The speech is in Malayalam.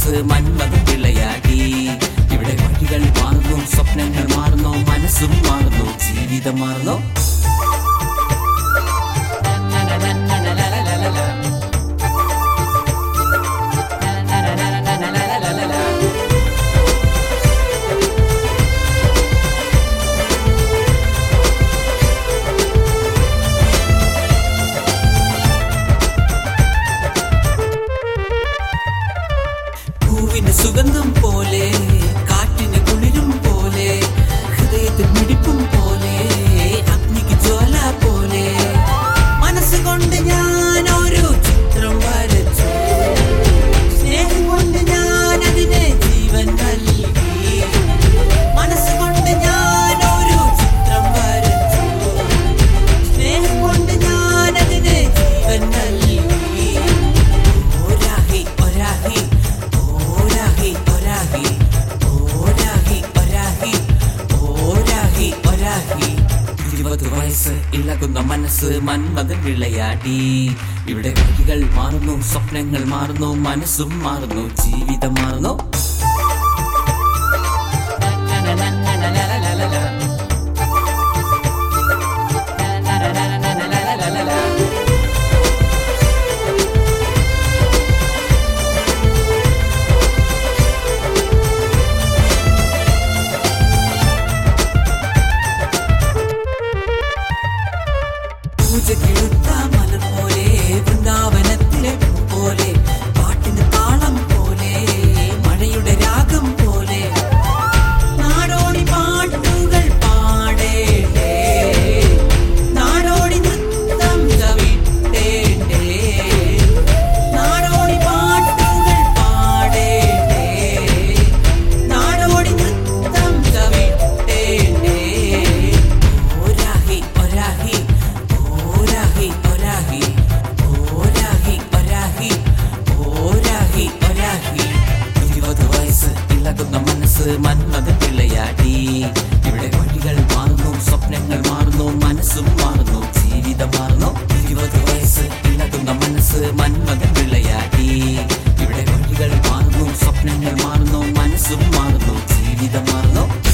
മനസ്സ് മന്മതം വിളയാടി ഇവിടെ വഴികൾ മാറുന്നു സ്വപ്നങ്ങൾ മാറുന്നു മനസ്സും മാറുന്നു ജീവിതം മാറുന്നു പൂവിന് സുഗന്ധം പോലെ കാറ്റിന് കുളിരും പോലെ ഹൃദയത്തിൽ മിടിപ്പും പോലെ അഗ്നിക്ക് ജ്വാല പോലെ മനസ്സുകൊണ്ട് ഞാൻ ഒരു ചിത്രം വരച്ചു സ്നേഹം കൊണ്ട് ഞാൻ അതിനെ ജീവൻ നൽകി മനസ്സുകൊണ്ട് ഞാൻ ഒരു ചിത്രം വരച്ചു സ്നേഹം കൊണ്ട് ഞാൻ അതിനെ ജീവൻ നൽകി ഒരാഹി ഒരാഹി ഒരാഹി ഒരാഹി ഒരാഹി ഒരാഹി ഒരാഹി ഒരാഹി ഇരുപത് വയസ്സ് ഇളകുന്ന മനസ്സ് മന്മതൻ വിളയാടി ഇവിടെ വഴികൾ മാറുന്നു സ്വപ്നങ്ങൾ മാറുന്നു മനസ്സും മാറുന്നു ജീവിതം മാറുന്നു പൂജക്കിടുത്ത മലർ പോലെ വൃന്ദാവനത്തിലെ പൂ പോലെ പാട്ടിന് താളം പോലെ മഴയുടെ രാഗം പോലെ നാടോടി പാട്ടുകൾ പാടേണ്ടേ നാടോടി നൃത്തം ചവിട്ടേണ്ടേ നാടോടി പാട്ടുകൾ പാടേണ്ടേ നാടോടി നൃത്തം ചവിട്ടേണ്ടേ ഒരാഹി ഒരാഹി ഒരാഹി ഒരാഹി ഒരാഹി ഒരാഹി ഒരാഹി ഒരാഹി ഇരുപത് വയസ്സ് ഇളകുന്ന മനസ്സ് മന്മത വിളയാടി ഇവിടെ വഴികൾ മാറുന്നു സ്വപ്നങ്ങൾ മാറുന്നു മനസ്സും മാറുന്നു ജീവിതം മാറുന്നു ഇരുപത് വയസ്സ് ഇളകുന്ന മനസ്സ് മന്മത വിളയാടി ഇവിടെ വഴികൾ മാറുന്നു സ്വപ്നങ്ങൾ മാറുന്നു മനസ്സും മാറുന്നു ജീവിതം മാറുന്നു